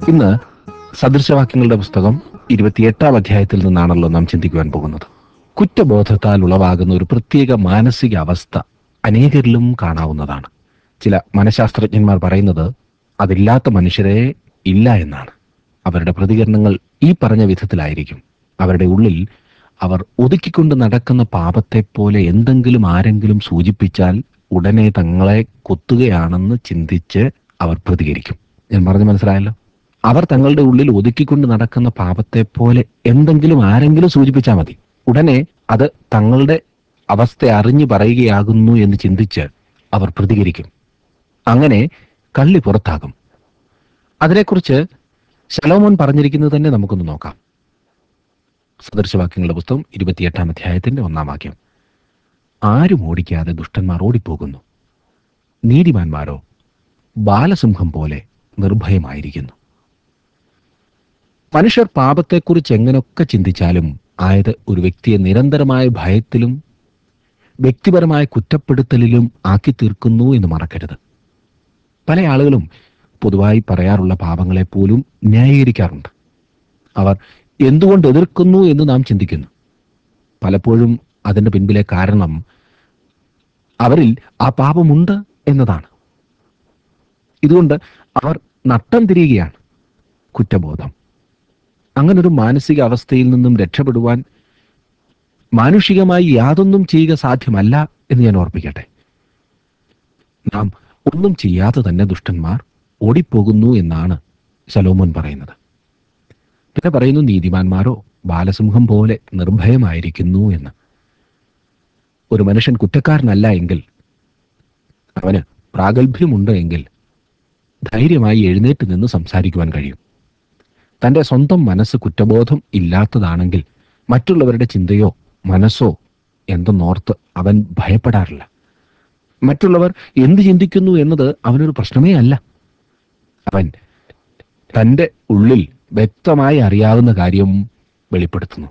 ഇന്ന് സദൃശവാക്യങ്ങളുടെ പുസ്തകം ഇരുപത്തിയെട്ടാം അധ്യായത്തിൽ നിന്നാണല്ലോ നാം ചിന്തിക്കുവാൻ പോകുന്നത് കുറ്റബോധത്താൽ ഉളവാകുന്ന ഒരു പ്രത്യേക മാനസിക അവസ്ഥ അനേകരിലും കാണാവുന്നതാണ് ചില മനഃശാസ്ത്രജ്ഞന്മാർ പറയുന്നത് അതില്ലാത്ത മനുഷ്യരെ ഇല്ല എന്നാണ് അവരുടെ പ്രതികരണങ്ങൾ ഈ പറഞ്ഞ വിധത്തിലായിരിക്കും അവരുടെ ഉള്ളിൽ അവർ ഒതുക്കിക്കൊണ്ട് നടക്കുന്ന പാപത്തെ പോലെ എന്തെങ്കിലും ആരെങ്കിലും സൂചിപ്പിച്ചാൽ ഉടനെ തങ്ങളെ കൊത്തുകയാണെന്ന് ചിന്തിച്ച് അവർ പ്രതികരിക്കും ഞാൻ പറഞ്ഞു മനസ്സിലായല്ലോ അവർ തങ്ങളുടെ ഉള്ളിൽ ഒതുക്കിക്കൊണ്ട് നടക്കുന്ന പാപത്തെ പോലെ എന്തെങ്കിലും ആരെങ്കിലും സൂചിപ്പിച്ചാൽ മതി ഉടനെ അത് തങ്ങളുടെ അവസ്ഥ അറിഞ്ഞു പറയുകയാകുന്നു എന്ന് ചിന്തിച്ച് അവർ പ്രതികരിക്കും അങ്ങനെ കള്ളി പുറത്താകും അതിനെക്കുറിച്ച് ശലോമോൻ പറഞ്ഞിരിക്കുന്നത് തന്നെ നമുക്കൊന്ന് നോക്കാം സദൃശവാക്യങ്ങളുടെ പുസ്തകം ഇരുപത്തിയെട്ടാം അധ്യായത്തിന്റെ ഒന്നാം വാക്യം ആരും ഓടിക്കാതെ ദുഷ്ടന്മാർ ഓടിപ്പോകുന്നു നീതിമാന്മാരോ ബാലസിംഹം പോലെ നിർഭയമായിരിക്കുന്നു മനുഷ്യർ പാപത്തെക്കുറിച്ച് എങ്ങനെയൊക്കെ ചിന്തിച്ചാലും ആയത് ഒരു വ്യക്തിയെ നിരന്തരമായ ഭയത്തിലും വ്യക്തിപരമായ കുറ്റപ്പെടുത്തലിലും ആക്കി തീർക്കുന്നു എന്ന് മറക്കരുത് പല ആളുകളും പൊതുവായി പറയാറുള്ള പാപങ്ങളെ പോലും ന്യായീകരിക്കാറുണ്ട് അവർ എന്തുകൊണ്ട് എതിർക്കുന്നു എന്ന് നാം ചിന്തിക്കുന്നു പലപ്പോഴും അതിന്റെ പിൻപിലെ കാരണം അവരിൽ ആ പാപമുണ്ട് എന്നതാണ് ഇതുകൊണ്ട് അവർ നട്ടം തിരിയുകയാണ് കുറ്റബോധം അങ്ങനൊരു മാനസിക അവസ്ഥയിൽ നിന്നും രക്ഷപ്പെടുവാൻ മാനുഷികമായി യാതൊന്നും ചെയ്യുക സാധ്യമല്ല എന്ന് ഞാൻ ഓർപ്പിക്കട്ടെ നാം ഒന്നും ചെയ്യാതെ തന്നെ ദുഷ്ടന്മാർ ഓടിപ്പോകുന്നു എന്നാണ് ശലോമോൻ പറയുന്നത് പിന്നെ പറയുന്നു നീതിമാന്മാരോ ബാലസിംഹം പോലെ നിർഭയമായിരിക്കുന്നു എന്ന് ഒരു മനുഷ്യൻ കുറ്റക്കാരനല്ല എങ്കിൽ അവന് പ്രാഗൽഭ്യമുണ്ട് എങ്കിൽ ധൈര്യമായി എഴുന്നേറ്റ് നിന്ന് സംസാരിക്കുവാൻ കഴിയും തൻ്റെ സ്വന്തം മനസ്സ് കുറ്റബോധം ഇല്ലാത്തതാണെങ്കിൽ മറ്റുള്ളവരുടെ ചിന്തയോ മനസ്സോ എന്തെന്നോർത്ത് അവൻ ഭയപ്പെടാറില്ല മറ്റുള്ളവർ എന്ത് ചിന്തിക്കുന്നു എന്നത് അവനൊരു പ്രശ്നമേ അല്ല അവൻ തൻ്റെ ഉള്ളിൽ വ്യക്തമായി അറിയാവുന്ന കാര്യം വെളിപ്പെടുത്തുന്നു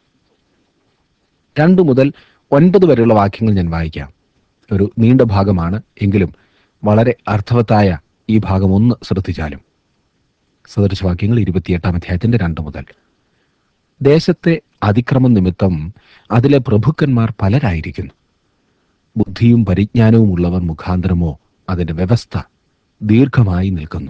രണ്ടു മുതൽ ഒൻപത് വരെയുള്ള വാക്യങ്ങൾ ഞാൻ വായിക്കാം ഒരു നീണ്ട ഭാഗമാണ് എങ്കിലും വളരെ അർത്ഥവത്തായ ഈ ഭാഗം ഒന്ന് ശ്രദ്ധിച്ചാലും സദൃശവാക്യങ്ങൾ ഇരുപത്തിയെട്ടാം അധ്യായത്തിന്റെ രണ്ട് മുതൽ ദേശത്തെ അതിക്രമം നിമിത്തം അതിലെ പ്രഭുക്കന്മാർ പലരായിരിക്കുന്നു ബുദ്ധിയും പരിജ്ഞാനവും ഉള്ളവർ മുഖാന്തരമോ അതിന്റെ വ്യവസ്ഥ ദീർഘമായി നിൽക്കുന്നു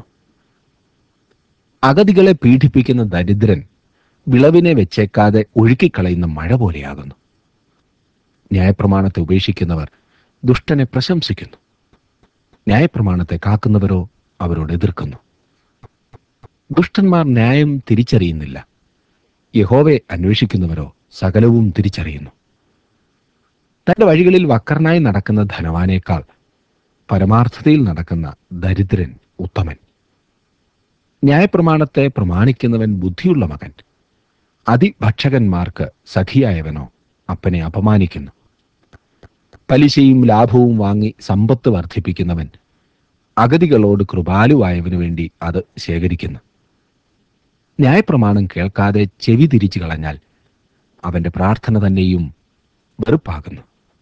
അഗതികളെ പീഡിപ്പിക്കുന്ന ദരിദ്രൻ വിളവിനെ വെച്ചേക്കാതെ ഒഴുക്കിക്കളയുന്ന മഴ പോലെയാകുന്നു ന്യായപ്രമാണത്തെ ഉപേക്ഷിക്കുന്നവർ ദുഷ്ടനെ പ്രശംസിക്കുന്നു ന്യായപ്രമാണത്തെ കാക്കുന്നവരോ അവരോട് എതിർക്കുന്നു ദുഷ്ടന്മാർ ന്യായം തിരിച്ചറിയുന്നില്ല യഹോവെ അന്വേഷിക്കുന്നവരോ സകലവും തിരിച്ചറിയുന്നു തന്റെ വഴികളിൽ വക്രനായി നടക്കുന്ന ധനവാനേക്കാൾ പരമാർത്ഥതയിൽ നടക്കുന്ന ദരിദ്രൻ ഉത്തമൻ ന്യായപ്രമാണത്തെ പ്രമാണിക്കുന്നവൻ ബുദ്ധിയുള്ള മകൻ അതിഭക്ഷകന്മാർക്ക് സഖിയായവനോ അപ്പനെ അപമാനിക്കുന്നു പലിശയും ലാഭവും വാങ്ങി സമ്പത്ത് വർദ്ധിപ്പിക്കുന്നവൻ അഗതികളോട് കൃപാലുവായവനു വേണ്ടി അത് ശേഖരിക്കുന്നു ന്യായപ്രമാണം കേൾക്കാതെ ചെവി തിരിച്ചു കളഞ്ഞാൽ അവന്റെ പ്രാർത്ഥന തന്നെയും വെറുപ്പാകുന്നു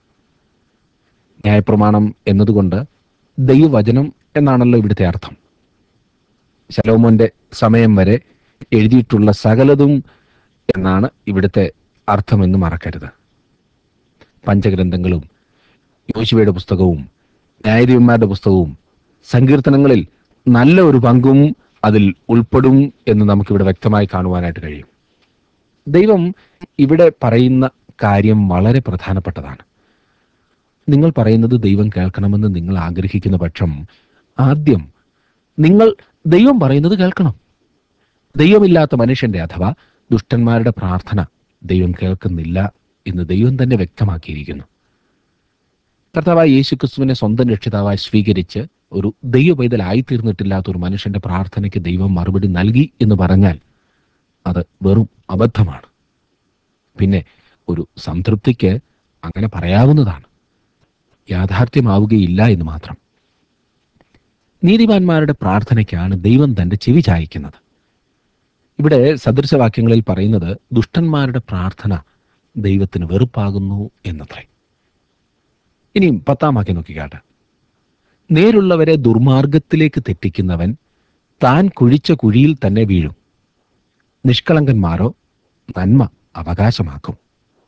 ന്യായപ്രമാണം എന്നതുകൊണ്ട് ദൈവവചനം എന്നാണല്ലോ ഇവിടുത്തെ അർത്ഥം ശലോമോന്റെ സമയം വരെ എഴുതിയിട്ടുള്ള സകലതും എന്നാണ് ഇവിടുത്തെ അർത്ഥമെന്ന് മറക്കരുത് പഞ്ചഗ്രന്ഥങ്ങളും യോശുവയുടെ പുസ്തകവും ന്യായാധിപന്മാരുടെ പുസ്തകവും സങ്കീർത്തനങ്ങളിൽ നല്ല ഒരു പങ്കും അതിൽ ഉൾപ്പെടും എന്ന് നമുക്കിവിടെ വ്യക്തമായി കാണുവാനായിട്ട് കഴിയും ദൈവം ഇവിടെ പറയുന്ന കാര്യം വളരെ പ്രധാനപ്പെട്ടതാണ് നിങ്ങൾ പറയുന്നത് ദൈവം കേൾക്കണമെന്ന് നിങ്ങൾ ആഗ്രഹിക്കുന്ന പക്ഷം ആദ്യം നിങ്ങൾ ദൈവം പറയുന്നത് കേൾക്കണം ദൈവമില്ലാത്ത മനുഷ്യന്റെ അഥവാ ദുഷ്ടന്മാരുടെ പ്രാർത്ഥന ദൈവം കേൾക്കുന്നില്ല എന്ന് ദൈവം തന്നെ വ്യക്തമാക്കിയിരിക്കുന്നു കർത്താവായ യേശുക്രിസ്തുവിനെ സ്വന്തം രക്ഷിതാവായി സ്വീകരിച്ച് ഒരു ദൈവ പൈതലായി തീർന്നിട്ടില്ലാത്ത ഒരു മനുഷ്യന്റെ പ്രാർത്ഥനയ്ക്ക് ദൈവം മറുപടി നൽകി എന്ന് പറഞ്ഞാൽ അത് വെറും അബദ്ധമാണ് പിന്നെ ഒരു സംതൃപ്തിക്ക് അങ്ങനെ പറയാവുന്നതാണ് യാഥാർത്ഥ്യമാവുകയില്ല എന്ന് മാത്രം നീതിമാന്മാരുടെ പ്രാർത്ഥനയ്ക്കാണ് ദൈവം തന്റെ ചെവി ചായ്ക്കുന്നത് ഇവിടെ സദൃശവാക്യങ്ങളിൽ പറയുന്നത് ദുഷ്ടന്മാരുടെ പ്രാർത്ഥന ദൈവത്തിന് വെറുപ്പാകുന്നു എന്നത്രേ ഇനിയും പത്താം വാക്യം നോക്കിക്കാട്ടെ നേരുള്ളവരെ ദുർമാർഗത്തിലേക്ക് തെറ്റിക്കുന്നവൻ താൻ കുഴിച്ച കുഴിയിൽ തന്നെ വീഴും നിഷ്കളങ്കന്മാരോ നന്മ അവകാശമാക്കും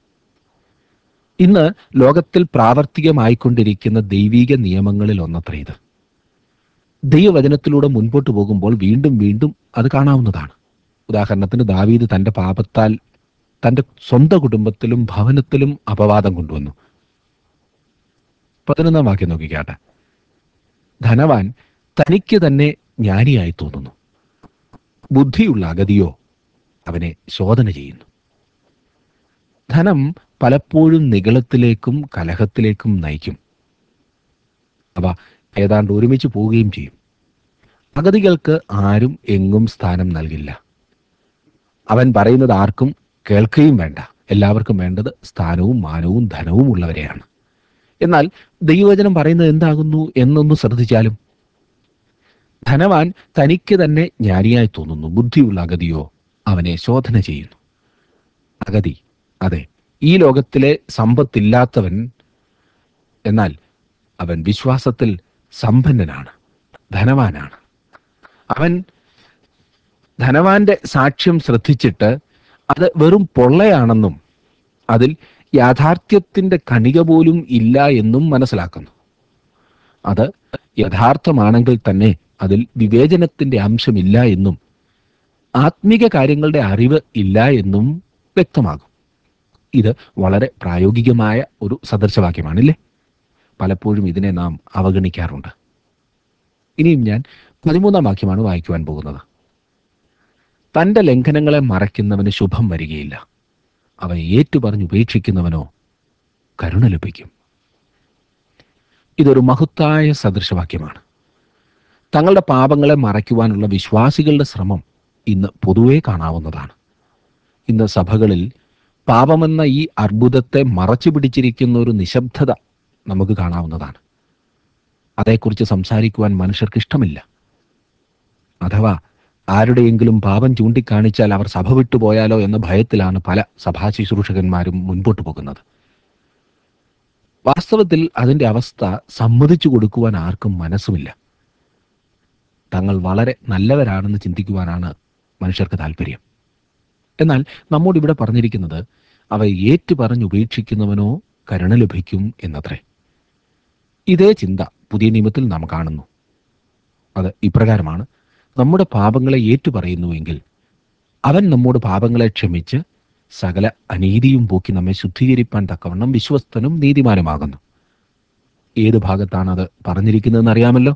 ഇന്ന് ലോകത്തിൽ പ്രാവർത്തികമായിക്കൊണ്ടിരിക്കുന്ന ദൈവീക നിയമങ്ങളിൽ ഒന്നത്ര ഇത് ദൈവവചനത്തിലൂടെ മുൻപോട്ട് പോകുമ്പോൾ വീണ്ടും വീണ്ടും അത് കാണാവുന്നതാണ് ഉദാഹരണത്തിന് ദാവീദ് തന്റെ പാപത്താൽ തന്റെ സ്വന്തം കുടുംബത്തിലും ഭവനത്തിലും അപവാദം കൊണ്ടുവന്നു പതിനൊന്നാം വാക്യം നോക്കിക്കാട്ടെ ധനവാൻ തനിക്ക് തന്നെ ജ്ഞാനിയായി തോന്നുന്നു ബുദ്ധിയുള്ള അഗതിയോ അവനെ ശോധന ചെയ്യുന്നു ധനം പലപ്പോഴും നിഗളത്തിലേക്കും കലഹത്തിലേക്കും നയിക്കും അവ ഏതാണ്ട് ഒരുമിച്ച് പോവുകയും ചെയ്യും അഗതികൾക്ക് ആരും എങ്ങും സ്ഥാനം നൽകില്ല അവൻ പറയുന്നത് ആർക്കും കേൾക്കുകയും വേണ്ട എല്ലാവർക്കും വേണ്ടത് സ്ഥാനവും മാനവും ധനവും ഉള്ളവരെയാണ് എന്നാൽ ദൈവവചനം പറയുന്നത് എന്താകുന്നു എന്നൊന്ന് ശ്രദ്ധിച്ചാലും ധനവാൻ തനിക്ക് തന്നെ ജ്ഞാനിയായി തോന്നുന്നു ബുദ്ധിയുള്ള അഗതിയോ അവനെ ശോധന ചെയ്യുന്നു അഗതി അതെ ഈ ലോകത്തിലെ സമ്പത്തില്ലാത്തവൻ എന്നാൽ അവൻ വിശ്വാസത്തിൽ സമ്പന്നനാണ് ധനവാനാണ് അവൻ ധനവാന്റെ സാക്ഷ്യം ശ്രദ്ധിച്ചിട്ട് അത് വെറും പൊള്ളയാണെന്നും അതിൽ യാഥാർത്ഥ്യത്തിന്റെ കണിക പോലും ഇല്ല എന്നും മനസ്സിലാക്കുന്നു അത് യഥാർത്ഥമാണെങ്കിൽ തന്നെ അതിൽ വിവേചനത്തിന്റെ അംശമില്ല എന്നും ആത്മീക കാര്യങ്ങളുടെ അറിവ് ഇല്ല എന്നും വ്യക്തമാകും ഇത് വളരെ പ്രായോഗികമായ ഒരു സദൃശവാക്യമാണില്ലേ പലപ്പോഴും ഇതിനെ നാം അവഗണിക്കാറുണ്ട് ഇനിയും ഞാൻ പതിമൂന്നാം വാക്യമാണ് വായിക്കുവാൻ പോകുന്നത് തന്റെ ലംഘനങ്ങളെ മറയ്ക്കുന്നവന് ശുഭം വരികയില്ല അവ ഏറ്റുപറഞ്ഞ് ഉപേക്ഷിക്കുന്നവനോ കരുണ ലഭിക്കും ഇതൊരു മഹത്തായ സദൃശവാക്യമാണ് തങ്ങളുടെ പാപങ്ങളെ മറയ്ക്കുവാനുള്ള വിശ്വാസികളുടെ ശ്രമം ഇന്ന് പൊതുവെ കാണാവുന്നതാണ് ഇന്ന് സഭകളിൽ പാപമെന്ന ഈ അർബുദത്തെ മറച്ചു പിടിച്ചിരിക്കുന്ന ഒരു നിശബ്ദത നമുക്ക് കാണാവുന്നതാണ് അതേക്കുറിച്ച് സംസാരിക്കുവാൻ മനുഷ്യർക്ക് ഇഷ്ടമില്ല അഥവാ ആരുടെയെങ്കിലും പാപം ചൂണ്ടിക്കാണിച്ചാൽ അവർ സഭ വിട്ടുപോയാലോ എന്ന ഭയത്തിലാണ് പല സഭാ ശുശ്രൂഷകന്മാരും മുൻപോട്ട് പോകുന്നത് വാസ്തവത്തിൽ അതിന്റെ അവസ്ഥ സമ്മതിച്ചു കൊടുക്കുവാൻ ആർക്കും മനസ്സുമില്ല തങ്ങൾ വളരെ നല്ലവരാണെന്ന് ചിന്തിക്കുവാനാണ് മനുഷ്യർക്ക് താല്പര്യം എന്നാൽ നമ്മോട് ഇവിടെ പറഞ്ഞിരിക്കുന്നത് അവ ഏറ്റു പറഞ്ഞ് ഉപേക്ഷിക്കുന്നവനോ കരുണ ലഭിക്കും എന്നത്രേ ഇതേ ചിന്ത പുതിയ നിയമത്തിൽ നാം കാണുന്നു അത് ഇപ്രകാരമാണ് നമ്മുടെ പാപങ്ങളെ ഏറ്റുപറയുന്നുവെങ്കിൽ അവൻ നമ്മുടെ പാപങ്ങളെ ക്ഷമിച്ച് സകല അനീതിയും പോക്കി നമ്മെ ശുദ്ധീകരിപ്പാൻ തക്കവണ്ണം വിശ്വസ്തനും നീതിമാനുമാകുന്നു ഏത് ഭാഗത്താണ് അത് പറഞ്ഞിരിക്കുന്നതെന്ന് അറിയാമല്ലോ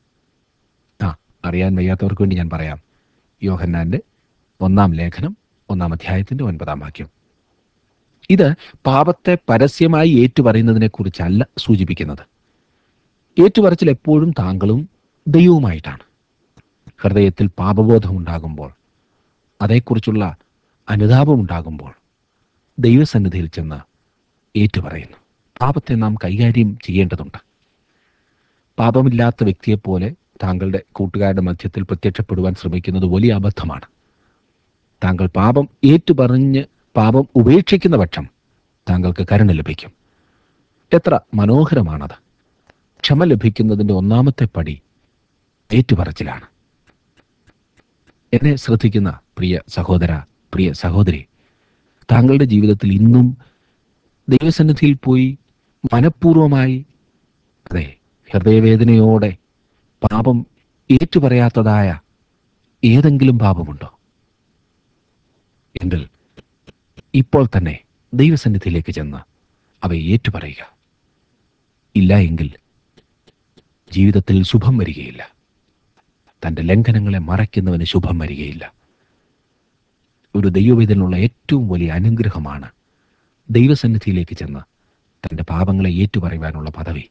ആ അറിയാൻ വയ്യാത്തവർക്ക് വേണ്ടി ഞാൻ പറയാം യോഹന്നാന്റെ ഒന്നാം ലേഖനം ഒന്നാം അധ്യായത്തിന്റെ ഒൻപതാം വാക്യം ഇത് പാപത്തെ പരസ്യമായി ഏറ്റുപറയുന്നതിനെ കുറിച്ചല്ല സൂചിപ്പിക്കുന്നത് ഏറ്റുപറച്ചിൽ എപ്പോഴും താങ്കളും ദൈവവുമായിട്ടാണ് ഹൃദയത്തിൽ പാപബോധം ഉണ്ടാകുമ്പോൾ അതേക്കുറിച്ചുള്ള അനുതാപം ഉണ്ടാകുമ്പോൾ ദൈവസന്നിധിയിൽ ചെന്ന് ഏറ്റുപറയുന്നു പാപത്തെ നാം കൈകാര്യം ചെയ്യേണ്ടതുണ്ട് പാപമില്ലാത്ത വ്യക്തിയെപ്പോലെ താങ്കളുടെ കൂട്ടുകാരുടെ മധ്യത്തിൽ പ്രത്യക്ഷപ്പെടുവാൻ ശ്രമിക്കുന്നത് വലിയ അബദ്ധമാണ് താങ്കൾ പാപം ഏറ്റുപറഞ്ഞ് പാപം ഉപേക്ഷിക്കുന്ന പക്ഷം താങ്കൾക്ക് കരുണ ലഭിക്കും എത്ര മനോഹരമാണത് ക്ഷമ ലഭിക്കുന്നതിൻ്റെ ഒന്നാമത്തെ പടി ഏറ്റുപറച്ചിലാണ് എന്നെ ശ്രദ്ധിക്കുന്ന പ്രിയ സഹോദര പ്രിയ സഹോദരി താങ്കളുടെ ജീവിതത്തിൽ ഇന്നും ദൈവസന്നിധിയിൽ പോയി മനഃപൂർവമായി അതെ ഹൃദയവേദനയോടെ പാപം ഏറ്റുപറയാത്തതായ ഏതെങ്കിലും പാപമുണ്ടോ എങ്കിൽ ഇപ്പോൾ തന്നെ ദൈവസന്നിധിയിലേക്ക് ചെന്ന് അവയെ ഏറ്റുപറയുക ഇല്ല എങ്കിൽ ജീവിതത്തിൽ ശുഭം വരികയില്ല തൻ്റെ ലംഘനങ്ങളെ മറയ്ക്കുന്നവന് ശുഭം വരികയില്ല ഒരു ദൈവവേദനുള്ള ഏറ്റവും വലിയ അനുഗ്രഹമാണ് ദൈവസന്നിധിയിലേക്ക് ചെന്ന് തൻ്റെ പാപങ്ങളെ ഏറ്റുപറയുവാനുള്ള പദവി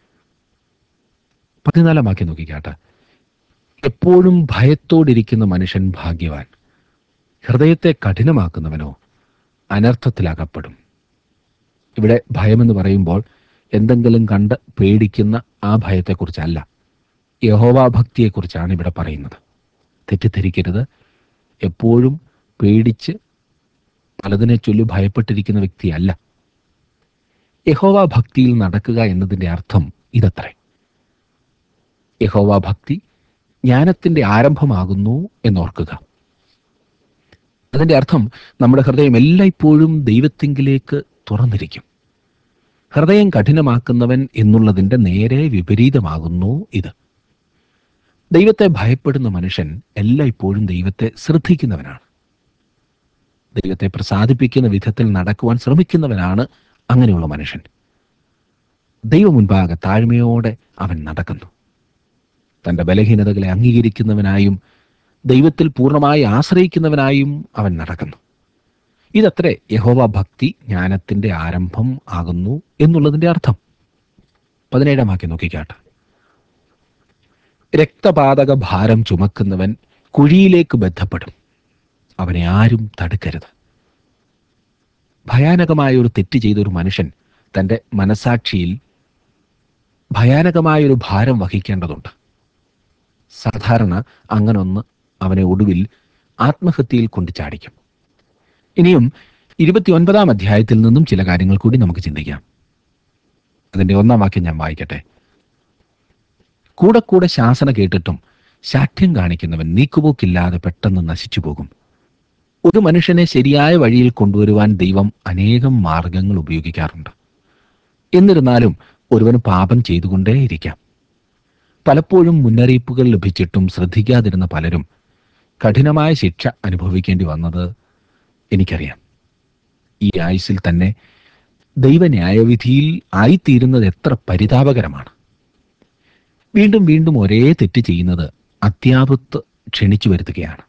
പതിനാലാം വാക്യം നോക്കിക്കാട്ടെ എപ്പോഴും ഭയത്തോടിരിക്കുന്ന മനുഷ്യൻ ഭാഗ്യവാൻ ഹൃദയത്തെ കഠിനമാക്കുന്നവനോ അനർത്ഥത്തിലകപ്പെടും ഇവിടെ ഭയമെന്ന് പറയുമ്പോൾ എന്തെങ്കിലും കണ്ട് പേടിക്കുന്ന ആ ഭയത്തെക്കുറിച്ചല്ല യഹോവാഭക്തിയെക്കുറിച്ചാണ് ഇവിടെ പറയുന്നത് തെറ്റിദ്ധരിക്കരുത് എപ്പോഴും പേടിച്ച് പലതിനെ ചൊല്ലി ഭയപ്പെട്ടിരിക്കുന്ന വ്യക്തിയല്ല യഹോവ ഭക്തിയിൽ നടക്കുക എന്നതിൻ്റെ അർത്ഥം ഇതത്രേ യഹോവ ഭക്തി ജ്ഞാനത്തിന്റെ ആരംഭമാകുന്നു എന്നോർക്കുക അതിന്റെ അർത്ഥം നമ്മുടെ ഹൃദയം എല്ലായ്പ്പോഴും ദൈവത്തിങ്കിലേക്ക് തുറന്നിരിക്കും ഹൃദയം കഠിനമാക്കുന്നവൻ എന്നുള്ളതിന്റെ നേരെ വിപരീതമാകുന്നു ഇത് ദൈവത്തെ ഭയപ്പെടുന്ന മനുഷ്യൻ എല്ലായ്പ്പോഴും ദൈവത്തെ ശ്രദ്ധിക്കുന്നവനാണ് ദൈവത്തെ പ്രസാദിപ്പിക്കുന്ന വിധത്തിൽ നടക്കുവാൻ ശ്രമിക്കുന്നവനാണ് അങ്ങനെയുള്ള മനുഷ്യൻ ദൈവ മുൻപാകെ താഴ്മയോടെ അവൻ നടക്കുന്നു തന്റെ ബലഹീനതകളെ അംഗീകരിക്കുന്നവനായും ദൈവത്തിൽ പൂർണ്ണമായി ആശ്രയിക്കുന്നവനായും അവൻ നടക്കുന്നു ഇതത്രേ യഹോവ ഭക്തി ജ്ഞാനത്തിന്റെ ആരംഭം ആകുന്നു എന്നുള്ളതിന്റെ അർത്ഥം പതിനേഴാം വാക്യം നോക്കിക്കാട്ടെ രക്തപാതക ഭാരം ചുമക്കുന്നവൻ കുഴിയിലേക്ക് ബന്ധപ്പെടും അവനെ ആരും തടുക്കരുത് ഭയാനകമായ ഒരു തെറ്റ് ചെയ്ത ഒരു മനുഷ്യൻ തന്റെ മനസാക്ഷിയിൽ ഭയാനകമായൊരു ഭാരം വഹിക്കേണ്ടതുണ്ട് സാധാരണ അങ്ങനൊന്ന് അവനെ ഒടുവിൽ ആത്മഹത്യയിൽ കൊണ്ട് ചാടിക്കും ഇനിയും ഇരുപത്തിയൊൻപതാം അധ്യായത്തിൽ നിന്നും ചില കാര്യങ്ങൾ കൂടി നമുക്ക് ചിന്തിക്കാം അതിന്റെ ഒന്നാം വാക്യം ഞാൻ വായിക്കട്ടെ കൂടെ കൂടെ ശാസന കേട്ടിട്ടും ശാഠ്യം കാണിക്കുന്നവൻ നീക്കുപോക്കില്ലാതെ പെട്ടെന്ന് നശിച്ചു പോകും ഒരു മനുഷ്യനെ ശരിയായ വഴിയിൽ കൊണ്ടുവരുവാൻ ദൈവം അനേകം മാർഗങ്ങൾ ഉപയോഗിക്കാറുണ്ട് എന്നിരുന്നാലും ഒരുവന് പാപം ചെയ്തുകൊണ്ടേയിരിക്കാം പലപ്പോഴും മുന്നറിയിപ്പുകൾ ലഭിച്ചിട്ടും ശ്രദ്ധിക്കാതിരുന്ന പലരും കഠിനമായ ശിക്ഷ അനുഭവിക്കേണ്ടി വന്നത് എനിക്കറിയാം ഈ ആയുസിൽ തന്നെ ദൈവന്യായവിധിയിൽ ആയിത്തീരുന്നത് എത്ര പരിതാപകരമാണ് വീണ്ടും വീണ്ടും ഒരേ തെറ്റ് ചെയ്യുന്നത് അത്യാപത്ത് ക്ഷണിച്ചു വരുത്തുകയാണ്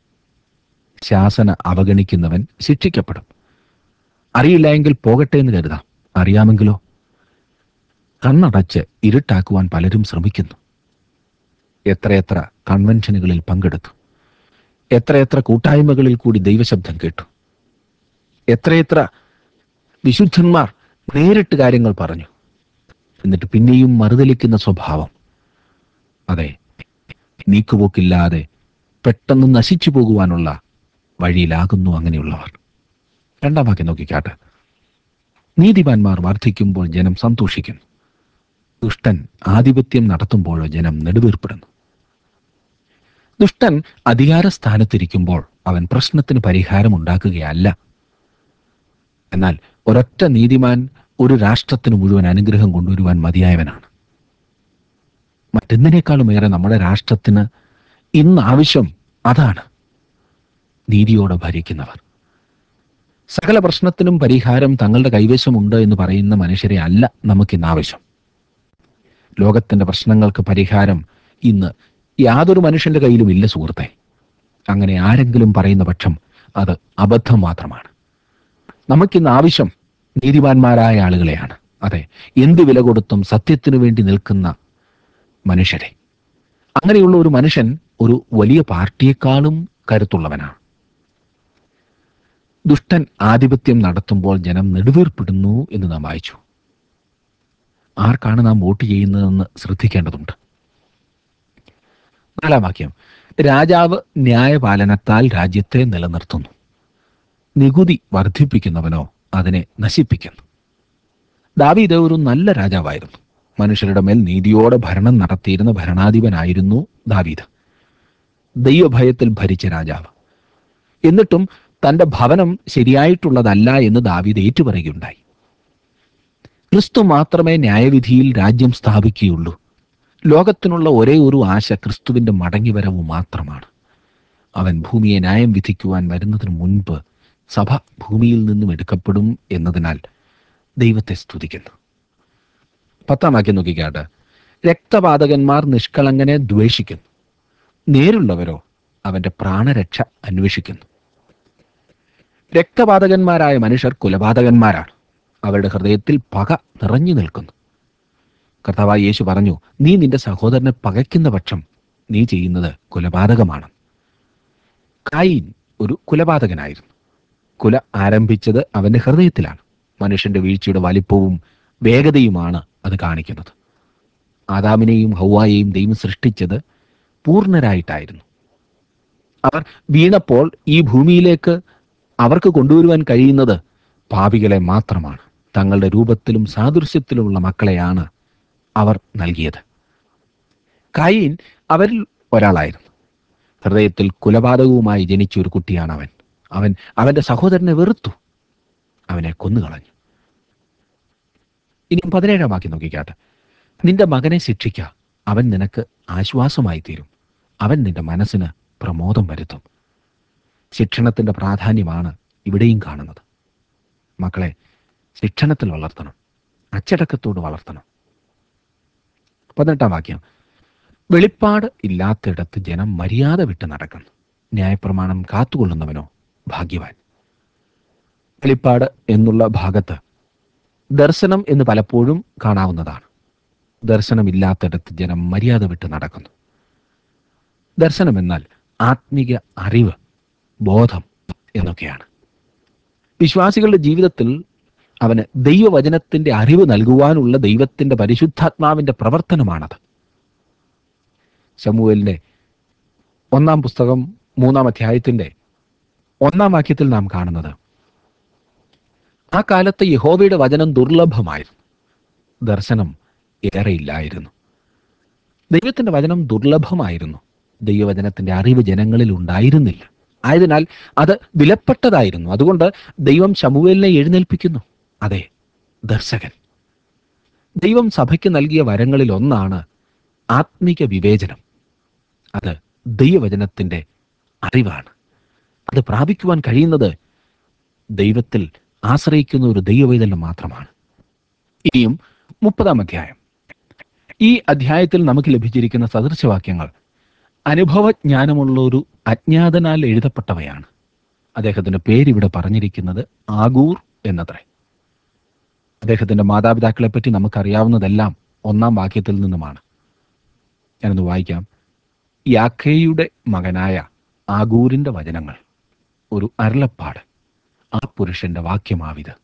ശാസന അവഗണിക്കുന്നവൻ ശിക്ഷിക്കപ്പെടും അറിയില്ല എങ്കിൽ പോകട്ടെ എന്ന് കരുതാം അറിയാമെങ്കിലോ കണ്ണടച്ച് ഇരുട്ടാക്കുവാൻ പലരും ശ്രമിക്കുന്നു എത്രയെത്ര കൺവെൻഷനുകളിൽ പങ്കെടുത്തു എത്രയെത്ര കൂട്ടായ്മകളിൽ കൂടി ദൈവശബ്ദം കേട്ടു എത്രയെത്ര വിശുദ്ധന്മാർ നേരിട്ട് കാര്യങ്ങൾ പറഞ്ഞു എന്നിട്ട് പിന്നെയും മറുതലിക്കുന്ന സ്വഭാവം അതെ നീക്കുപോക്കില്ലാതെ പെട്ടെന്ന് നശിച്ചു പോകുവാനുള്ള വഴിയിലാകുന്നു അങ്ങനെയുള്ളവർ രണ്ടാം വാക്യം നോക്കിക്കാട്ടെ നീതിമാന്മാർ വർദ്ധിക്കുമ്പോൾ ജനം സന്തോഷിക്കുന്നു ദുഷ്ടൻ ആധിപത്യം നടത്തുമ്പോഴോ ജനം നെടുവീർപ്പെടുന്നു ദുഷ്ടൻ അധികാരസ്ഥാനത്തിരിക്കുമ്പോൾ അവൻ പ്രശ്നത്തിന് പരിഹാരം ഉണ്ടാക്കുകയല്ല എന്നാൽ ഒരൊറ്റ നീതിമാൻ ഒരു രാഷ്ട്രത്തിന് മുഴുവൻ അനുഗ്രഹം കൊണ്ടുവരുവാൻ മതിയായവനാണ് മറ്റെന്തിനേക്കാളും ഏറെ നമ്മുടെ രാഷ്ട്രത്തിന് ഇന്ന് ആവശ്യം അതാണ് നീതിയോടെ ഭരിക്കുന്നവർ സകല പ്രശ്നത്തിനും പരിഹാരം തങ്ങളുടെ കൈവശമുണ്ട് എന്ന് പറയുന്ന മനുഷ്യരെ അല്ല നമുക്കിന്ന് ആവശ്യം ലോകത്തിന്റെ പ്രശ്നങ്ങൾക്ക് പരിഹാരം ഇന്ന് യാതൊരു മനുഷ്യന്റെ കയ്യിലും ഇല്ല സുഹൃത്തെ അങ്ങനെ ആരെങ്കിലും പറയുന്ന പക്ഷം അത് അബദ്ധം മാത്രമാണ് നമുക്കിന്ന് ആവശ്യം നീതിമാന്മാരായ ആളുകളെയാണ് അതെ എന്ത് വില കൊടുത്തും സത്യത്തിനു വേണ്ടി നിൽക്കുന്ന മനുഷ്യരെ അങ്ങനെയുള്ള ഒരു മനുഷ്യൻ ഒരു വലിയ പാർട്ടിയെക്കാളും കരുത്തുള്ളവനാണ് ദുഷ്ടൻ ആധിപത്യം നടത്തുമ്പോൾ ജനം നെടുവീർപ്പെടുന്നു എന്ന് നാം വായിച്ചു ആർക്കാണ് നാം വോട്ട് ചെയ്യുന്നതെന്ന് ശ്രദ്ധിക്കേണ്ടതുണ്ട് നാലാം വാക്യം രാജാവ് ന്യായപാലനത്താൽ രാജ്യത്തെ നിലനിർത്തുന്നു നികുതി വർദ്ധിപ്പിക്കുന്നവനോ അതിനെ നശിപ്പിക്കുന്നു ദാവീദ് ഒരു നല്ല രാജാവായിരുന്നു മനുഷ്യരുടെ മേൽ നീതിയോടെ ഭരണം നടത്തിയിരുന്ന ഭരണാധിപനായിരുന്നു ദാവീദ് ദൈവഭയത്തിൽ ഭരിച്ച രാജാവ് എന്നിട്ടും തന്റെ ഭവനം ശരിയായിട്ടുള്ളതല്ല എന്ന് ദാവീദ് ഏറ്റുപറയുകയുണ്ടായി ക്രിസ്തു മാത്രമേ ന്യായവിധിയിൽ രാജ്യം സ്ഥാപിക്കുകയുള്ളൂ ലോകത്തിനുള്ള ഒരേ ഒരു ആശ ക്രിസ്തുവിന്റെ മടങ്ങിവരവ് മാത്രമാണ് അവൻ ഭൂമിയെ ന്യായം വിധിക്കുവാൻ വരുന്നതിന് മുൻപ് സഭ ഭൂമിയിൽ നിന്നും എടുക്കപ്പെടും എന്നതിനാൽ ദൈവത്തെ സ്തുതിക്കുന്നു പത്താം വാക്യം നോക്കിക്കാട്ട് രക്തപാതകന്മാർ നിഷ്കളങ്കനെ ദ്വേഷിക്കുന്നു നേരുള്ളവരോ അവന്റെ പ്രാണരക്ഷ അന്വേഷിക്കുന്നു രക്തപാതകന്മാരായ മനുഷ്യർ കുലപാതകന്മാരാണ് അവരുടെ ഹൃദയത്തിൽ പക നിറഞ്ഞു നിൽക്കുന്നു കർത്താവായ യേശു പറഞ്ഞു നീ നിന്റെ സഹോദരനെ പകയ്ക്കുന്ന പക്ഷം നീ ചെയ്യുന്നത് കുലപാതകമാണ് കായിൻ ഒരു കുലപാതകനായിരുന്നു കുല ആരംഭിച്ചത് അവന്റെ ഹൃദയത്തിലാണ് മനുഷ്യന്റെ വീഴ്ചയുടെ വലിപ്പവും വേഗതയുമാണ് അത് കാണിക്കുന്നത് ആദാമിനെയും ഹൗവായെയും ദൈവം സൃഷ്ടിച്ചത് പൂർണ്ണരായിട്ടായിരുന്നു അവർ വീണപ്പോൾ ഈ ഭൂമിയിലേക്ക് അവർക്ക് കൊണ്ടുവരുവാൻ കഴിയുന്നത് പാപികളെ മാത്രമാണ് തങ്ങളുടെ രൂപത്തിലും സാദൃശ്യത്തിലുമുള്ള മക്കളെയാണ് അവർ നൽകിയത് കൈൻ അവരിൽ ഒരാളായിരുന്നു ഹൃദയത്തിൽ കുലപാതകവുമായി ജനിച്ച ഒരു കുട്ടിയാണ് അവൻ അവൻ അവന്റെ സഹോദരനെ വെറുത്തു അവനെ കൊന്നുകളഞ്ഞു ഇനിയും പതിനേഴാം വാക്യം നോക്കിക്കാട്ടെ നിന്റെ മകനെ ശിക്ഷിക്ക അവൻ നിനക്ക് ആശ്വാസമായി തീരും അവൻ നിന്റെ മനസ്സിന് പ്രമോദം വരുത്തും ശിക്ഷണത്തിന്റെ പ്രാധാന്യമാണ് ഇവിടെയും കാണുന്നത് മക്കളെ ശിക്ഷണത്തിൽ വളർത്തണം അച്ചടക്കത്തോട് വളർത്തണം പതിനെട്ടാം വാക്യം വെളിപ്പാട് ഇല്ലാത്തിടത്ത് ജനം മര്യാദ വിട്ട് നടക്കുന്നു ന്യായപ്രമാണം കാത്തുകൊള്ളുന്നവനോ ഭാഗ്യവാൻ വെളിപ്പാട് എന്നുള്ള ഭാഗത്ത് ദർശനം എന്ന് പലപ്പോഴും കാണാവുന്നതാണ് ദർശനമില്ലാത്തിടത്ത് ജനം മര്യാദ വിട്ട് നടക്കുന്നു ദർശനം എന്നാൽ ആത്മീക അറിവ് ബോധം എന്നൊക്കെയാണ് വിശ്വാസികളുടെ ജീവിതത്തിൽ അവന് ദൈവവചനത്തിന്റെ അറിവ് നൽകുവാനുള്ള ദൈവത്തിന്റെ പരിശുദ്ധാത്മാവിന്റെ പ്രവർത്തനമാണത് ശമുവേലിന്റെ ഒന്നാം പുസ്തകം മൂന്നാം അധ്യായത്തിന്റെ ഒന്നാം വാക്യത്തിൽ നാം കാണുന്നത് ആ കാലത്ത് യഹോവയുടെ വചനം ദുർലഭമായിരുന്നു ദർശനം ഏറെയില്ലായിരുന്നു ദൈവത്തിന്റെ വചനം ദുർലഭമായിരുന്നു ദൈവവചനത്തിന്റെ അറിവ് ജനങ്ങളിൽ ഉണ്ടായിരുന്നില്ല ആയതിനാൽ അത് വിലപ്പെട്ടതായിരുന്നു അതുകൊണ്ട് ദൈവം ശമുവേലിനെ എഴുന്നേൽപ്പിക്കുന്നു അതെ ദർശകൻ ദൈവം സഭയ്ക്ക് നൽകിയ വരങ്ങളിൽ ഒന്നാണ് ആത്മിക വിവേചനം അത് ദൈവവചനത്തിന്റെ അറിവാണ് അത് പ്രാപിക്കുവാൻ കഴിയുന്നത് ദൈവത്തിൽ ആശ്രയിക്കുന്ന ഒരു ദൈവവേദനം മാത്രമാണ് ഇനിയും മുപ്പതാം അധ്യായം ഈ അധ്യായത്തിൽ നമുക്ക് ലഭിച്ചിരിക്കുന്ന സദൃശവാക്യങ്ങൾ അനുഭവജ്ഞാനമുള്ള ഒരു അജ്ഞാതനാൽ എഴുതപ്പെട്ടവയാണ് അദ്ദേഹത്തിന്റെ പേരിവിടെ പറഞ്ഞിരിക്കുന്നത് ആഗൂർ എന്നത്രേ അദ്ദേഹത്തിന്റെ മാതാപിതാക്കളെ പറ്റി നമുക്കറിയാവുന്നതെല്ലാം ഒന്നാം വാക്യത്തിൽ നിന്നുമാണ് ഞാനൊന്ന് വായിക്കാം യാഖേയുടെ മകനായ ആഗൂരിന്റെ വചനങ്ങൾ ഒരു അരുളപ്പാട് ആ പുരുഷന്റെ വാക്യമാവിത്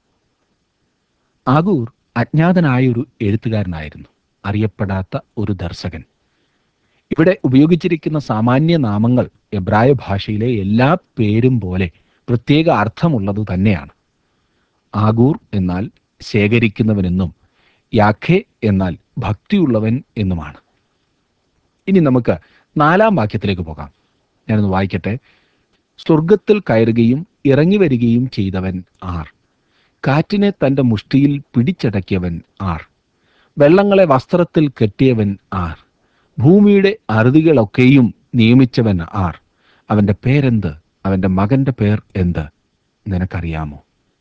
ആഗൂർ അജ്ഞാതനായ ഒരു എഴുത്തുകാരനായിരുന്നു അറിയപ്പെടാത്ത ഒരു ദർശകൻ ഇവിടെ ഉപയോഗിച്ചിരിക്കുന്ന സാമാന്യ നാമങ്ങൾ എബ്രായ ഭാഷയിലെ എല്ലാ പേരും പോലെ പ്രത്യേക അർത്ഥമുള്ളത് തന്നെയാണ് ആഗൂർ എന്നാൽ ശേഖരിക്കുന്നവനെന്നും യാഖെ എന്നാൽ ഭക്തിയുള്ളവൻ എന്നുമാണ് ഇനി നമുക്ക് നാലാം വാക്യത്തിലേക്ക് പോകാം ഞാനൊന്ന് വായിക്കട്ടെ സ്വർഗത്തിൽ കയറുകയും ഇറങ്ങി വരികയും ചെയ്തവൻ ആർ കാറ്റിനെ തന്റെ മുഷ്ടിയിൽ പിടിച്ചടക്കിയവൻ ആർ വെള്ളങ്ങളെ വസ്ത്രത്തിൽ കെട്ടിയവൻ ആർ ഭൂമിയുടെ അറുതികളൊക്കെയും നിയമിച്ചവൻ ആർ അവന്റെ പേരെന്ത് അവന്റെ മകന്റെ പേർ എന്ത് നിനക്കറിയാമോ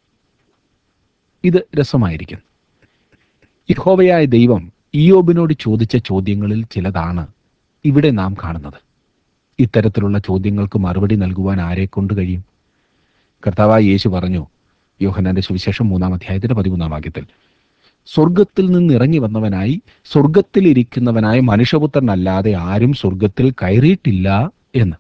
ഇത് രസമായിരിക്കും യഹോവയായ ദൈവം ഇയോബിനോട് ചോദിച്ച ചോദ്യങ്ങളിൽ ചിലതാണ് ഇവിടെ നാം കാണുന്നത് ഇത്തരത്തിലുള്ള ചോദ്യങ്ങൾക്ക് മറുപടി നൽകുവാൻ ആരെ കൊണ്ട് കഴിയും കർത്താവായ യേശു പറഞ്ഞു യോഹനാന്റെ സുവിശേഷം മൂന്നാം അധ്യായത്തിന്റെ പതിമൂന്നാം വാക്യത്തിൽ സ്വർഗത്തിൽ നിന്ന് ഇറങ്ങി വന്നവനായി സ്വർഗത്തിൽ ഇരിക്കുന്നവനായ മനുഷ്യപുത്രനല്ലാതെ ആരും സ്വർഗത്തിൽ കയറിയിട്ടില്ല എന്ന്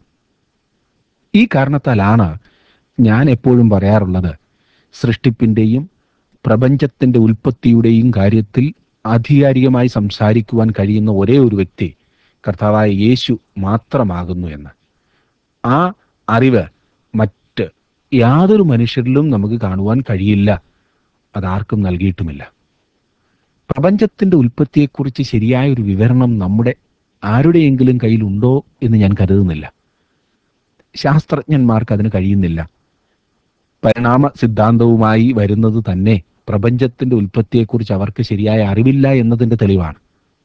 ഈ കാരണത്താലാണ് ഞാൻ എപ്പോഴും പറയാറുള്ളത് സൃഷ്ടിപ്പിന്റെയും പ്രപഞ്ചത്തിന്റെ ഉൽപ്പത്തിയുടെയും കാര്യത്തിൽ ആധികാരികമായി സംസാരിക്കുവാൻ കഴിയുന്ന ഒരേ ഒരു വ്യക്തി കർത്താവായ യേശു മാത്രമാകുന്നു എന്ന് ആ അറിവ് മറ്റ് യാതൊരു മനുഷ്യരിലും നമുക്ക് കാണുവാൻ കഴിയില്ല അതാർക്കും നൽകിയിട്ടുമില്ല പ്രപഞ്ചത്തിന്റെ ഉൽപ്പത്തിയെക്കുറിച്ച് ശരിയായ ഒരു വിവരണം നമ്മുടെ ആരുടെയെങ്കിലും കയ്യിലുണ്ടോ എന്ന് ഞാൻ കരുതുന്നില്ല ശാസ്ത്രജ്ഞന്മാർക്ക് അതിന് കഴിയുന്നില്ല പരിണാമ സിദ്ധാന്തവുമായി വരുന്നത് തന്നെ പ്രപഞ്ചത്തിന്റെ ഉൽപ്പത്തിയെക്കുറിച്ച് അവർക്ക് ശരിയായ അറിവില്ല എന്നതിന്റെ തെളിവാണ്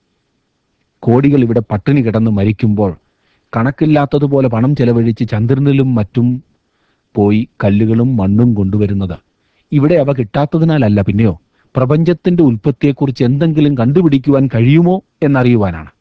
കോടികൾ ഇവിടെ പട്ടിണി കിടന്ന് മരിക്കുമ്പോൾ കണക്കില്ലാത്തതുപോലെ പണം ചെലവഴിച്ച് ചന്ദ്രനിലും മറ്റും പോയി കല്ലുകളും മണ്ണും കൊണ്ടുവരുന്നത് ഇവിടെ അവ കിട്ടാത്തതിനാലല്ല പിന്നെയോ പ്രപഞ്ചത്തിന്റെ ഉൽപ്പത്തിയെക്കുറിച്ച് എന്തെങ്കിലും കണ്ടുപിടിക്കുവാൻ കഴിയുമോ എന്നറിയുവാനാണ്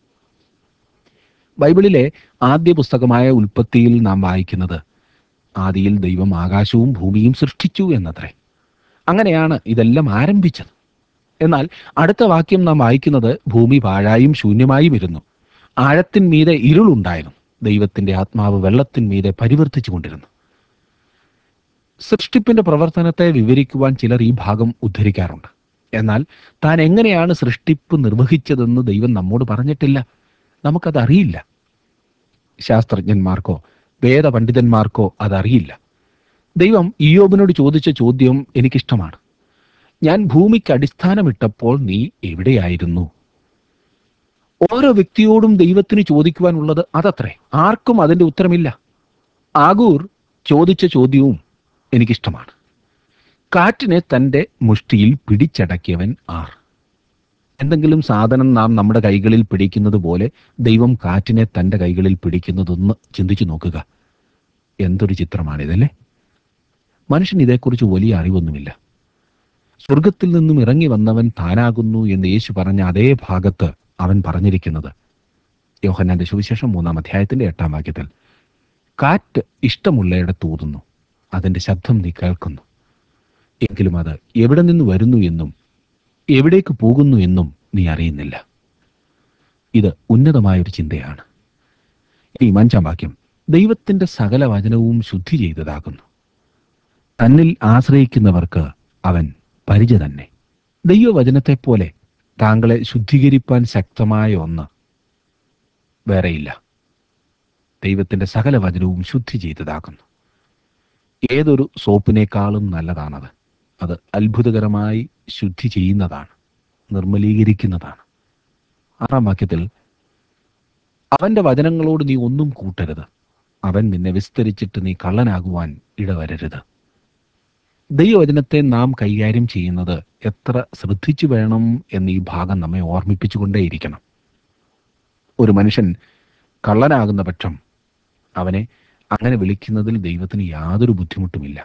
ബൈബിളിലെ ആദ്യ പുസ്തകമായ ഉൽപ്പത്തിയിൽ നാം വായിക്കുന്നത് ആദിയിൽ ദൈവം ആകാശവും ഭൂമിയും സൃഷ്ടിച്ചു എന്നത്രേ അങ്ങനെയാണ് ഇതെല്ലാം ആരംഭിച്ചത് എന്നാൽ അടുത്ത വാക്യം നാം വായിക്കുന്നത് ഭൂമി പാഴായും ശൂന്യമായും ഇരുന്നു ആഴത്തിന്മീതെ ഇരുളുണ്ടായിരുന്നു ദൈവത്തിന്റെ ആത്മാവ് വെള്ളത്തിന്മീതെ പരിവർത്തിച്ചു കൊണ്ടിരുന്നു സൃഷ്ടിപ്പിന്റെ പ്രവർത്തനത്തെ വിവരിക്കുവാൻ ചിലർ ഈ ഭാഗം ഉദ്ധരിക്കാറുണ്ട് എന്നാൽ താൻ എങ്ങനെയാണ് സൃഷ്ടിപ്പ് നിർവഹിച്ചതെന്ന് ദൈവം നമ്മോട് പറഞ്ഞിട്ടില്ല നമുക്കത് അറിയില്ല ശാസ്ത്രജ്ഞന്മാർക്കോ വേദപണ്ഡിതന്മാർക്കോ അതറിയില്ല ദൈവം ഇയോബിനോട് ചോദിച്ച ചോദ്യം എനിക്കിഷ്ടമാണ് ഞാൻ ഭൂമിക്ക് അടിസ്ഥാനമിട്ടപ്പോൾ നീ എവിടെയായിരുന്നു ഓരോ വ്യക്തിയോടും ദൈവത്തിന് ചോദിക്കുവാനുള്ളത് അതത്രേ ആർക്കും അതിന്റെ ഉത്തരമില്ല ആഗൂർ ചോദിച്ച ചോദ്യവും എനിക്കിഷ്ടമാണ് കാറ്റിനെ തൻ്റെ മുഷ്ടിയിൽ പിടിച്ചടക്കിയവൻ ആർ എന്തെങ്കിലും സാധനം നാം നമ്മുടെ കൈകളിൽ പിടിക്കുന്നത് പോലെ ദൈവം കാറ്റിനെ തൻ്റെ കൈകളിൽ പിടിക്കുന്നതൊന്ന് ചിന്തിച്ചു നോക്കുക എന്തൊരു ചിത്രമാണിതല്ലേ മനുഷ്യൻ ഇതേക്കുറിച്ച് വലിയ അറിവൊന്നുമില്ല സ്വർഗത്തിൽ നിന്നും ഇറങ്ങി വന്നവൻ താനാകുന്നു എന്ന് യേശു പറഞ്ഞ അതേ ഭാഗത്ത് അവൻ പറഞ്ഞിരിക്കുന്നത് യോഹന്നാന്റെ സുവിശേഷം മൂന്നാം അധ്യായത്തിന്റെ എട്ടാം വാക്യത്തിൽ കാറ്റ് ഇഷ്ടമുള്ളയിടത്ത് ഊതുന്നു അതിന്റെ ശബ്ദം നീ കേൾക്കുന്നു എങ്കിലും അത് എവിടെ നിന്ന് വരുന്നു എന്നും എവിടേക്ക് പോകുന്നു എന്നും നീ അറിയുന്നില്ല ഇത് ഉന്നതമായൊരു ചിന്തയാണ് ഈ അഞ്ചാം വാക്യം ദൈവത്തിന്റെ സകല വചനവും ശുദ്ധി ചെയ്തതാകുന്നു തന്നിൽ ആശ്രയിക്കുന്നവർക്ക് അവൻ പരിച തന്നെ ദൈവവചനത്തെ പോലെ താങ്കളെ ശുദ്ധീകരിപ്പാൻ ശക്തമായ ഒന്ന് വേറെയില്ല ദൈവത്തിന്റെ സകല വചനവും ശുദ്ധി ചെയ്തതാകുന്നു ഏതൊരു സോപ്പിനേക്കാളും നല്ലതാണത് അത് അത്ഭുതകരമായി ശുദ്ധി ചെയ്യുന്നതാണ് നിർമ്മലീകരിക്കുന്നതാണ് ആറാം വാക്യത്തിൽ അവന്റെ വചനങ്ങളോട് നീ ഒന്നും കൂട്ടരുത് അവൻ നിന്നെ വിസ്തരിച്ചിട്ട് നീ കള്ളനാകുവാൻ ഇടവരരുത് ദൈവവചനത്തെ നാം കൈകാര്യം ചെയ്യുന്നത് എത്ര ശ്രദ്ധിച്ചു വേണം എന്ന് ഈ ഭാഗം നമ്മെ ഓർമ്മിപ്പിച്ചുകൊണ്ടേയിരിക്കണം ഒരു മനുഷ്യൻ കള്ളനാകുന്ന പക്ഷം അവനെ അങ്ങനെ വിളിക്കുന്നതിൽ ദൈവത്തിന് യാതൊരു ബുദ്ധിമുട്ടുമില്ല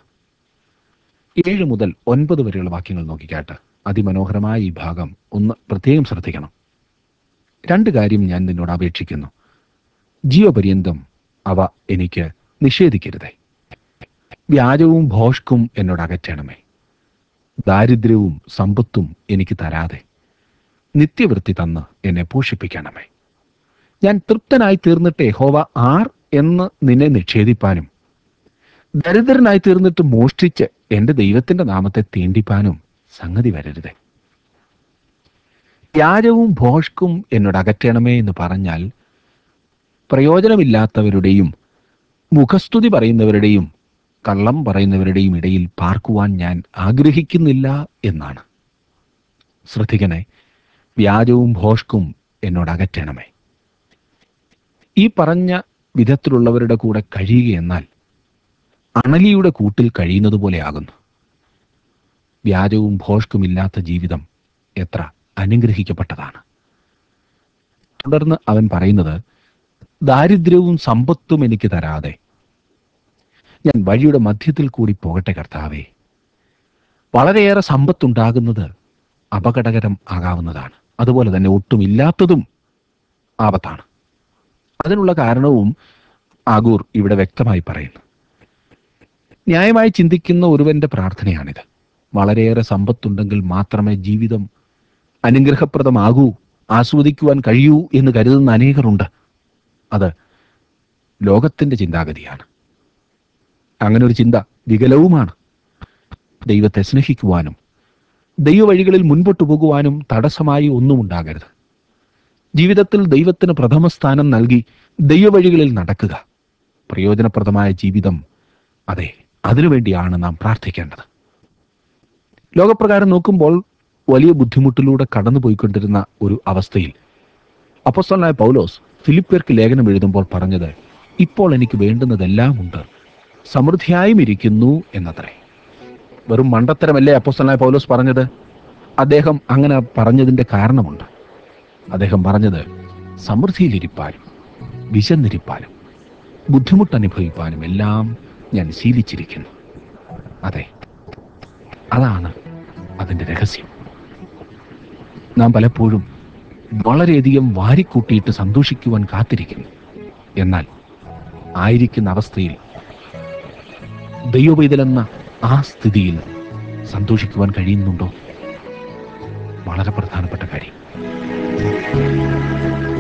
ഏഴ് മുതൽ ഒൻപത് വരെയുള്ള വാക്യങ്ങൾ നോക്കിക്കാട്ട് അതിമനോഹരമായ ഈ ഭാഗം ഒന്ന് പ്രത്യേകം ശ്രദ്ധിക്കണം രണ്ട് കാര്യം ഞാൻ നിന്നോട് അപേക്ഷിക്കുന്നു ജീവപര്യന്തം അവ എനിക്ക് നിഷേധിക്കരുതേ വ്യാജവും ഭോഷ്കും എന്നോട് അകറ്റണമേ ദാരിദ്ര്യവും സമ്പത്തും എനിക്ക് തരാതെ നിത്യവൃത്തി തന്ന് എന്നെ പോഷിപ്പിക്കണമേ ഞാൻ തൃപ്തനായി തീർന്നിട്ട് യഹോവ ആർ എന്ന് നിന്നെ നിഷേധിപ്പാനും ദരിദ്രനായി തീർന്നിട്ട് മോഷ്ടിച്ച് എന്റെ ദൈവത്തിന്റെ നാമത്തെ തീണ്ടിപ്പാനും സംഗതി വരരുതേ വ്യാജവും ഭോഷ്കും എന്നോട് അകറ്റണമേ എന്ന് പറഞ്ഞാൽ പ്രയോജനമില്ലാത്തവരുടെയും മുഖസ്തുതി പറയുന്നവരുടെയും കള്ളം പറയുന്നവരുടെയും ഇടയിൽ പാർക്കുവാൻ ഞാൻ ആഗ്രഹിക്കുന്നില്ല എന്നാണ് ശ്രദ്ധിക്കണേ വ്യാജവും ഭോഷ്കും എന്നോട് അകറ്റണമേ ഈ പറഞ്ഞ വിധത്തിലുള്ളവരുടെ കൂടെ കഴിയുകയെന്നാൽ അണലിയുടെ കൂട്ടിൽ കഴിയുന്നത് പോലെയാകുന്നു വ്യാജവും ഭോഷ്കുമില്ലാത്ത ജീവിതം എത്ര അനുഗ്രഹിക്കപ്പെട്ടതാണ് തുടർന്ന് അവൻ പറയുന്നത് ദാരിദ്ര്യവും സമ്പത്തും എനിക്ക് തരാതെ ഞാൻ വഴിയുടെ മധ്യത്തിൽ കൂടി പോകട്ടെ കർത്താവേ വളരെയേറെ സമ്പത്തുണ്ടാകുന്നത് അപകടകരം ആകാവുന്നതാണ് അതുപോലെ തന്നെ ഒട്ടുമില്ലാത്തതും ആപത്താണ് അതിനുള്ള കാരണവും ആഗൂർ ഇവിടെ വ്യക്തമായി പറയുന്നു ന്യായമായി ചിന്തിക്കുന്ന ഒരുവന്റെ പ്രാർത്ഥനയാണിത് വളരെയേറെ സമ്പത്തുണ്ടെങ്കിൽ മാത്രമേ ജീവിതം അനുഗ്രഹപ്രദമാകൂ ആസ്വദിക്കുവാൻ കഴിയൂ എന്ന് കരുതുന്ന അനേകരുണ്ട് അത് ലോകത്തിന്റെ ചിന്താഗതിയാണ് അങ്ങനെ ഒരു ചിന്ത വികലവുമാണ് ദൈവത്തെ സ്നേഹിക്കുവാനും ദൈവവഴികളിൽ മുൻപോട്ടു പോകുവാനും തടസ്സമായി ഒന്നും ഉണ്ടാകരുത് ജീവിതത്തിൽ ദൈവത്തിന് പ്രഥമ സ്ഥാനം നൽകി ദൈവവഴികളിൽ നടക്കുക പ്രയോജനപ്രദമായ ജീവിതം അതെ അതിനുവേണ്ടിയാണ് നാം പ്രാർത്ഥിക്കേണ്ടത് ലോകപ്രകാരം നോക്കുമ്പോൾ വലിയ ബുദ്ധിമുട്ടിലൂടെ കടന്നുപോയിക്കൊണ്ടിരുന്ന ഒരു അവസ്ഥയിൽ അപ്പസ്തലനായ പൗലോസ് ഫിലിപ്പിയർക്ക് ലേഖനം എഴുതുമ്പോൾ പറഞ്ഞത് ഇപ്പോൾ എനിക്ക് വേണ്ടുന്നതെല്ലാം ഉണ്ട് സമൃദ്ധിയായും ഇരിക്കുന്നു എന്നത്രേ വെറും മണ്ടത്തരമല്ലേ അപ്പോസ്തലനായ പൗലോസ് പറഞ്ഞത് അദ്ദേഹം അങ്ങനെ പറഞ്ഞതിന്റെ കാരണമുണ്ട് അദ്ദേഹം പറഞ്ഞത് സമൃദ്ധിയിലിരിപ്പാനും വിശന്നിരിപ്പാനും ബുദ്ധിമുട്ട് അനുഭവിപ്പാനും എല്ലാം ഞാൻ ശീലിച്ചിരിക്കുന്നു അതെ അതാണ് അതിൻ്റെ രഹസ്യം നാം പലപ്പോഴും വളരെയധികം വാരിക്കൂട്ടിയിട്ട് സന്തോഷിക്കുവാൻ കാത്തിരിക്കുന്നു എന്നാൽ ആയിരിക്കുന്ന അവസ്ഥയിൽ ദൈവപൈതലെന്ന ആ സ്ഥിതിയിൽ സന്തോഷിക്കുവാൻ കഴിയുന്നുണ്ടോ വളരെ പ്രധാനപ്പെട്ട കാര്യം